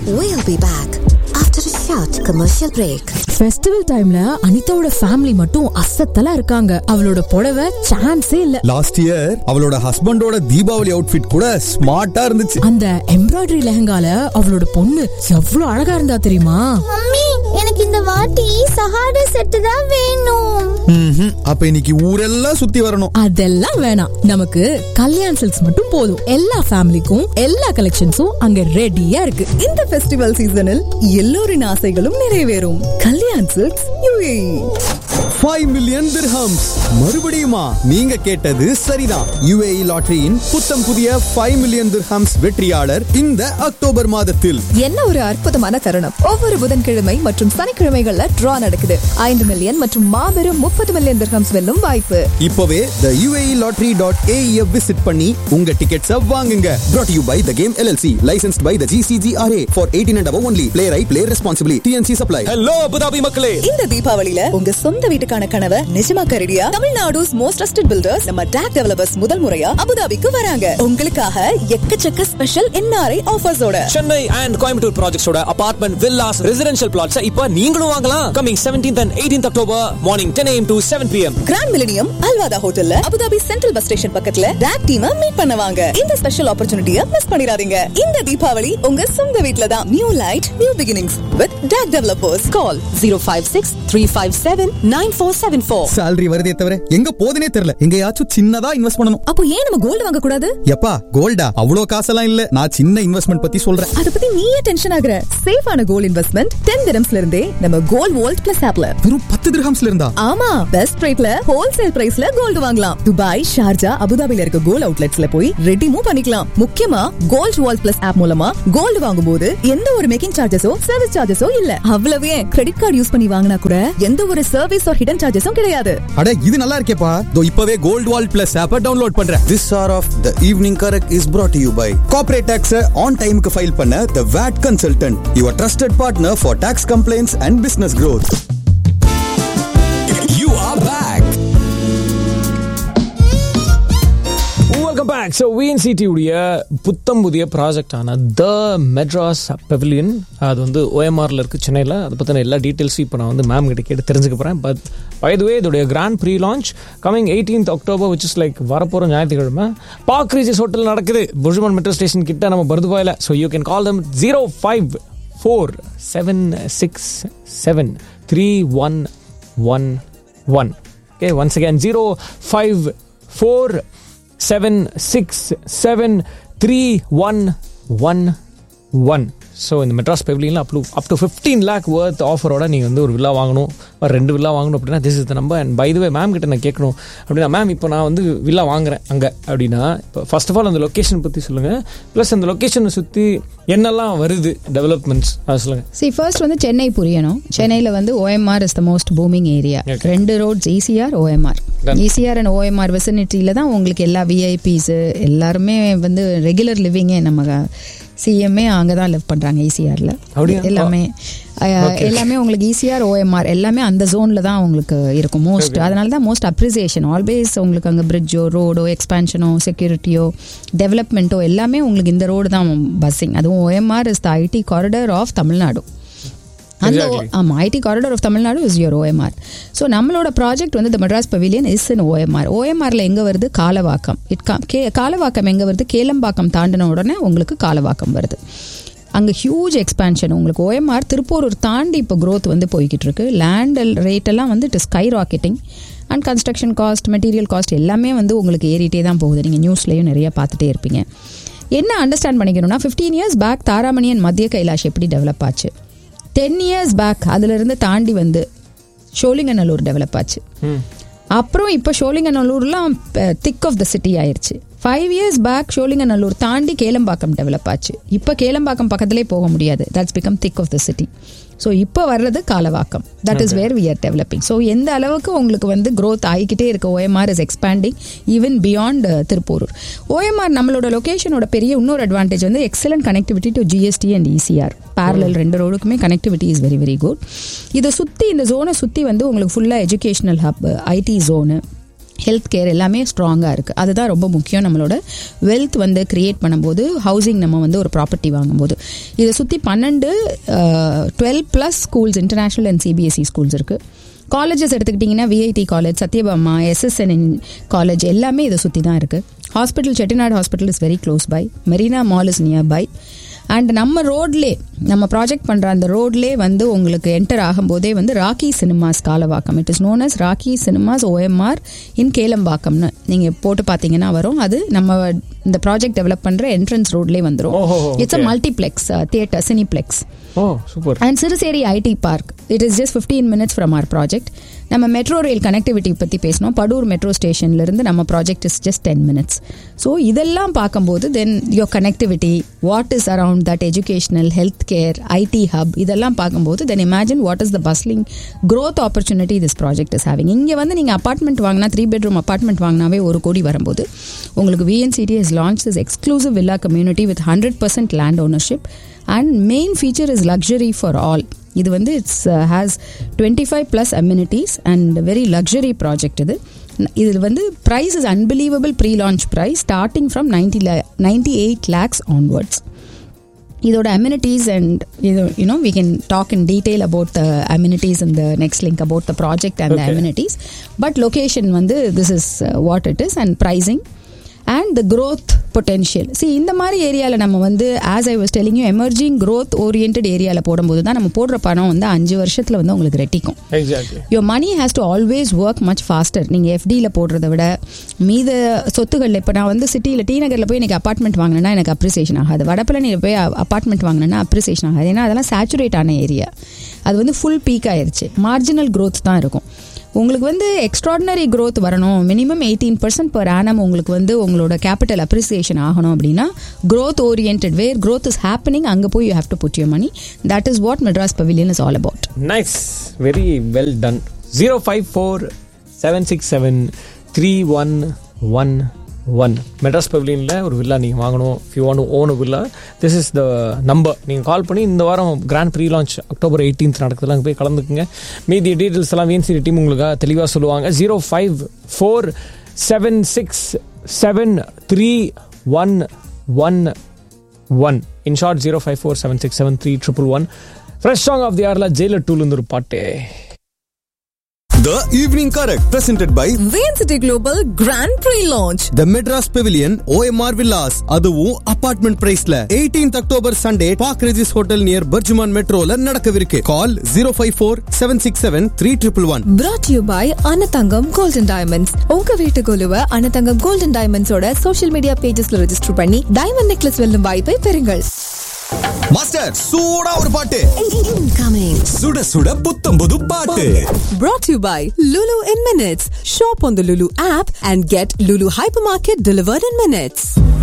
We'll be back after a short commercial break. Festival டைம்ல அனிதாவோட family மட்டும் அசத்தலா இருக்காங்க அவளோட புடவை சான்ஸே இல்ல லாஸ்ட் இயர் அவளோட ஹஸ்பண்டோட தீபாவளி அவுட்ஃபிட் கூட ஸ்மார்ட்டா இருந்துச்சு அந்த எம்ப்ராய்டரி லெஹங்கால அவளோட பொண்ணு எவ்வளவு அழகா இருந்தா தெரியுமா மம்மி எனக்கு இந்த வாட்டி சஹாரா செட்டு தான் வேணும் ம்ஹும். அப்ப இன்னைக்கு ஊரெல்லாம் சுத்தி வரணும் அதெல்லாம் வேணாம் நமக்கு கல்யாண் சில்க்ஸ் மட்டும் போதும் எல்லா ஃபேமிலிக்கும் எல்லா கலெக்ஷன்ஸும் அங்க ரெடியா இருக்கு இந்த ஃபெஸ்டிவல் சீசனில் எல்லோரின் ஆசைகளும் நிறைவேறும் Kalyan Silks UAE five million dirhams மறுபடியுமா நீங்க கேட்டது சரிதான் யுஏஇ லாட்டரியின் புத்தம் புதிய ஃபைவ் மில்லியன் திர்ஹம்ஸ் வெற்றியாளர் இந்த அக்டோபர் மாதத்தில் என்ன ஒரு அற்புதமான தருணம் ஒவ்வொரு புதன்கிழமை மற்றும் சனிக்கிழமைகள்ல டிரா நடக்குது ஐந்து மில்லியன் மற்றும் மாபெரும் முப்பது மில்லியன் திர்ஹம்ஸ் வெல்லும் வாய்ப்பு இப்பவே the UAE lottery dot AEF visit பண்ணி உங்க டிக்கெட்ஸ வாங்குங்க brought you by the game LLC licensed by the GCGRA for eighteen and above only play right play responsibly TNC apply hello Abu Dhabi மக்களே இந்த தீபாவளியில உங்க சொந்த வீட்டுக்கான கனவை நிஜமாக்க ரெடியா தமிழ்நாடுஸ் மோஸ்ட் ட்ரஸ்டட் பில்டர்ஸ் நம்ம டாக் டெவலப்பர்ஸ் முதல் முறையா அபுதாபிக்கு வராங்க உங்களுக்காக எக்கச்சக்க ஸ்பெஷல் என்ஆர்ஐ ஆஃபர்ஸோட சென்னை அண்ட் கோயம்புத்தூர் ப்ராஜெக்ட்ஸோட அபார்ட்மெண்ட் வில்லாஸ் ரெசிடென்ஷியல் பிளாட்ஸ் இப்ப நீங்களும் வாங்கலாம் coming 17th and 18th October morning 10 am to 7 pm grand millennium Al Wahda ஹோட்டல்ல அபுதாபி சென்ட்ரல் பஸ் ஸ்டேஷன் பக்கத்துல டாக் டீமை மீட் பண்ணுவாங்க இந்த ஸ்பெஷல் ஆப்பர்ச்சுனிட்டியை மிஸ் பண்ணிடாதீங்க இந்த தீபாவளி உங்க சொந்த வீட்ல தான் new light new beginnings with DAC developers call zero five six three five seven nine four seven four salary வருதே தவிர எங்க போதுனே தெரியல எங்கயாச்சும் சின்னதா இன்வெஸ்ட் பண்ணணும் அப்போ ஏன் நம்ம கோல்டு வாங்க கூடாது எப்பா கோல்டா அவ்வளோ காசெல்லாம் இல்ல நான் சின்ன இன்வெஸ்ட்மெண்ட் பத்தி சொல்றேன் அத பத்தி நீயே டென்ஷன் ஆகுற சேஃபான கோல்ட் இன்வெஸ்ட்மெண்ட் டென் திரம்ஸ்ல இருந்தே நம்ம கோல்ட் வோல்ட் பிளஸ் ஆப்ல வெறும் பத்து திரஹம்ஸ்ல இருந்தா ஆமா பெஸ்ட் ரேட்ல ஹோல்சேல் பிரைஸ்ல கோல்டு வாங்கலாம் துபாய் ஷார்ஜா அபுதாபில இருக்க கோல்ட் அவுட்லெட்ஸ்ல போய் ரெடிமும் பண்ணிக்கலாம் முக்கியமா கோல்ட் வால் பிளஸ் ஆப் மூலமா கோல்டு வாங்கும்போது எந்த ஒரு மேக்கிங் சார்ஜஸோ சர்வீஸ் சார்ஜஸோ இல்ல அவ்வளவு ஏன் கிரெடிட் கார்டு யூஸ் பண்ணி வாங்கினா கூட எந்த ஒரு சர்வீஸ் ஆர் ஹிடன் சார்ஜஸும் கிடையாது அட இது நல்லா இருக்கேப்பா தோ இப்பவே கோல்ட் வால் பிளஸ் ஆப்ப டவுன்லோட் பண்றேன் this hour of the evening correct is brought to you by corporate tax on டைமுக்கு ஃபைல் பண்ண the VAT consultant your trusted partner for tax compliance and business growth you are back welcome back so VNCT உடைய புத்தம் புதிய ப்ராஜெக்டான த Madras pavilion அது வந்து ஓஎம்ஆரில் இருக்குது சென்னையில் அதை பற்றின எல்லா டீட்டெயில்ஸும் இப்போ நான் வந்து மேம் கிட்ட கேட்டு தெரிஞ்சுக்க போகிறேன் பட் பைதுவே இதோடைய grand pre launch coming eighteenth October which is like வரப்போகிற ஞாயிற்றுக்கிழமை பாக் ரீஜஸ் ஹோட்டல் நடக்குது புர்ஜுமன் மெட்ரோ ஸ்டேஷன் கிட்ட நம்ம பருதுபாயில் so you can call them zero five four seven six seven three one one one okay once again zero five four seven six seven three one one one so இந்த மெட்ராஸ் பெவிலியில் up up to fifteen lakh worth ஆஃபரோட நீங்கள் வந்து ஒரு villa வாங்கணும் ஒரு ரெண்டு villa வாங்கணும் அப்படின்னா this is the number and by way ma'am கிட்ட நான் கேட்கணும் அப்படின்னா மேம் இப்போ நான் வந்து வில்லா வாங்குறேன் அங்கே அப்படின்னா இப்போ ஃபர்ஸ்ட் ஆஃப் ஆல் அந்த லொக்கேஷன் பற்றி சொல்லுங்கள் ப்ளஸ் அந்த லொக்கேஷனை சுற்றி என்னெல்லாம் வருது டெவலப்மெண்ட்ஸ் அதை சொல்லுங்கள் சி ஃபர்ஸ்ட் வந்து சென்னை புரியணும் சென்னையில் வந்து OMR is the most booming area Okay. ரெண்டு roads ECR OMR Done. ECR and OMR விசினிட்டியில் தான் உங்களுக்கு எல்லா விஐபிஸு எல்லாருமே வந்து ரெகுலர் லிவிங்கே நம்ம சிஎம்ஏ அங்கே தான் லிவ் பண்ணுறாங்க ஈசிஆரில் அப்படியா? எல்லாமே அஹ், எல்லாமே உங்களுக்கு ஈசிஆர் ஓஎம்ஆர் எல்லாமே அந்த ஜோனில் தான் உங்களுக்கு இருக்கும் மோஸ்ட் அதனால தான் மோஸ்ட் அப்ரிசியேஷன் ஆல்வேஸ் உங்களுக்கு அங்கே பிரிட்ஜோ ரோடோ எக்ஸ்பான்ஷனோ செக்யூரிட்டியோ டெவலப்மெண்ட்டோ எல்லாமே உங்களுக்கு இந்த ரோடு தான் பஸ்ஸிங் அதுவும் OMR is the IT corridor of Tamil Nadu அந்த Exactly. ஆமாம் IT corridor of Tamil Nadu is your OMR so நம்மளோட ப்ராஜெக்ட் வந்து the Madras pavilion is in OMR ஓஎம்ஆரில் எங்கே வருது காலவாக்கம் இட் கா கே காலவாக்கம் எங்கே வருது கேளம்பாக்கம் தாண்டின உடனே உங்களுக்கு காலவாக்கம் வருது அங்கே ஹியூஜ் எக்ஸ்பான்ஷன் உங்களுக்கு ஓஎம்ஆர் திருப்பூரூர் தாண்டி இப்போ growth வந்து போய்கிட்டு இருக்கு லேண்ட் ரேட் எல்லாம் வந்து it skyrocketing and construction cost material cost எல்லாமே வந்து உங்களுக்கு ஏறிட்டே தான் போகுது நீங்கள் நியூஸ்லேயும் நிறைய பார்த்துட்டே இருப்பீங்க என்ன அண்டர்ஸ்டாண்ட் பண்ணிக்கணும்னா ஃபிஃப்டீன் இயர்ஸ் பேக் தாராமணியன் மத்திய கைலாஷ் எப்படி டெவலப் ஆச்சு டென் இயர்ஸ் பேக் அதிலிருந்து தாண்டி வந்து ஷோலிங்கநல்லூர் டெவலப் ஆச்சு அப்புறம் இப்போ ஷோலிங்கநல்லூர்லாம் திக் ஆஃப் த சிட்டி ஆயிருச்சு ஃபைவ் இயர்ஸ் பேக் ஷோலிங்கநல்லூர் தாண்டி கேளம்பாக்கம் டெவலப் ஆச்சு இப்போ கேளம்பாக்கம் பக்கத்துலேயே போக முடியாது that's become thick of the city so இப்போ வர்றது Kalavakkam that is where we are developing so எந்த அளவுக்கு உங்களுக்கு வந்து growth ஆகிக்கிட்டே இருக்கு OMR is expanding even beyond Thiruporur OMR நம்மளோட லொகேஷனோட பெரிய இன்னொரு அட்வான்டேஜ் வந்து excellent connectivity to GST and ECR parallel ரெண்டு ரோடுக்குமே connectivity is very very good இதை சுற்றி இந்த ஜோனை சுற்றி வந்து உங்களுக்கு ஃபுல்லாக educational hub IT zone health care எல்லாமே ஸ்ட்ராங்காக இருக்குது அதுதான் ரொம்ப முக்கியம் நம்மளோட வெல்த் வந்து கிரியேட் பண்ணும்போது ஹவுசிங் நம்ம வந்து ஒரு ப்ராப்பர்ட்டி வாங்கும்போது இதை சுற்றி பன்னெண்டு twelve plus schools international and CBSE schools இருக்குது காலேஜஸ் எடுத்துக்கிட்டிங்கன்னா VIT college Sathyabama SSN college எல்லாமே இதை சுற்றி தான் இருக்குது hospital Chettinad hospital is very close by Marina mall is near by and நம்ம ரோட்லே நம்ம ப்ராஜெக்ட் பண்ணுற அந்த ரோட்லே வந்து உங்களுக்கு என்டர் ஆகும்போதே வந்து Rakki cinemas Kalavakkam it is known as Rakki cinemas OMR in கேலம்பாக்கம்னு நீங்கள் போட்டு பார்த்தீங்கன்னா வரும் அது நம்ம இந்த ப்ராஜெக்ட் டெவலப் பண்ணுற என்ட்ரன்ஸ் ரோட்லேயே வந்துடும் ஓஹோ, it's a okay. Multiplex theatre cineplex oh super and Siruseri IT park it is just fifteen minutes from our project நம்ம மெட்ரோ ரயில் கனெக்டிவிட்டி பற்றி பேசினோம் படூர் மெட்ரோ ஸ்டேஷன்லேருந்து நம்ம project is just ten minutes so இதெல்லாம் பார்க்கும்போது then your connectivity what is around that educational health care IT hub இதெல்லாம் பார்க்கும்போது then imagine what is the bustling growth opportunity this project is having இங்கே வந்து நீங்கள் apartment வாங்கினா three bedroom apartment வாங்கினாவே ஒரு கோடி வரும்போது உங்களுக்கு VNCT is launch is exclusive villa community with hundred percent land ownership and main feature is luxury for all இது வந்து it's has twenty five plus amenities and very luxury project இது இதில் வந்து price is unbelievable pre launch price starting from ninety ninety eight lakhs onwards இதோட amenities and இது you know we can talk in detail about the amenities இந்த next link about the project and Okay. Amenities but location வந்து this is what it is and pricing and the growth potential see இந்த மாதிரி ஏரியாவில் நம்ம வந்து as I was telling you emerging growth oriented ஏரியாவில் போடும்போது தான் நம்ம போடுற பணம் வந்து அஞ்சு வருஷத்தில் வந்து உங்களுக்கு ரெட்டிக்கும் exactly your money has to always work much faster நீங்கள் எஃப்டியில் போடுறத விட மீத சொத்துக்களில் இப்போ நான் வந்து சிட்டியில் டி நகரில் போய் எனக்கு அப்பார்ட்மெண்ட் வாங்கினேன்னா எனக்கு அப்ரிசியேஷன் ஆகாது வடப்பழனியில் போய் அப்பார்ட்மெண்ட் வாங்கினேன்னா அப்ரிசியேஷன் ஆகாது ஏன்னா அதெல்லாம் சேச்சுரேட் ஆன ஏரியா அது வந்து ஃபுல் பீக் ஆயிருச்சு மார்ஜினல் growth தான் இருக்கும் உங்களுக்கு வந்து எக்ஸ்ட்ராடினரி growth வரணும் minimum eighteen percent per annum உங்களுக்கு வந்து உங்களோட கேபிட்டல் அப்ரிசியேஷன் ஆகணும் அப்படின்னா growth oriented where growth is happening அங்கே போய் you have to put your money that is what Madras pavilion is all about nice very well done zero five four seven six seven three one one one Madras பவிலியனில் ஒரு villa நீங்கள் வாங்கணும் if you want own villa this is the number நீங்கள் call பண்ணி இந்த வாரம் grand pre launch October eighteenth நடக்குதுல அங்கே போய் கலந்துக்குங்க மீதி டீட்டெயில்ஸ் எல்லாம் விஎன்சி டீம் உங்களுக்காக தெளிவாக சொல்லுவாங்க zero five four seven six seven three one one one in short zero five four seven six seven three triple one fresh song of the ஆர்ல ஜெயிலர் டூலேருந்து ஒரு பாட்டு The Evening Correct, presented by வேன்சிட்டி குளோபல் கிராண்ட் ப்ரீ லான்ச் The Madras Pavilion, OMR Villas. அதுவும் apartment பிரைஸ்ல 18th October Sunday Park Regis hotel near BurJuman மெட்ரோல நடக்கவிருக்கு call zero five four seven six seven three triple one brought you by Anathangam golden diamonds உங்க வீட்டு குழுவ அனதங்கம் கோல்டன் டைமண்ட்ஸோட social media பேஜஸ்ல register பண்ணி டைமண்ட் நெக்லஸ் வெல்லும் வாய்ப்பை பெறுங்கள் மாஸ்டர் சூடா ஒரு பாட்டு Incoming. சுட சுட புத்தம் புது பாட்டு Brought to you by Lulu in Minutes. Shop on the Lulu app and get Lulu Hypermarket delivered in minutes.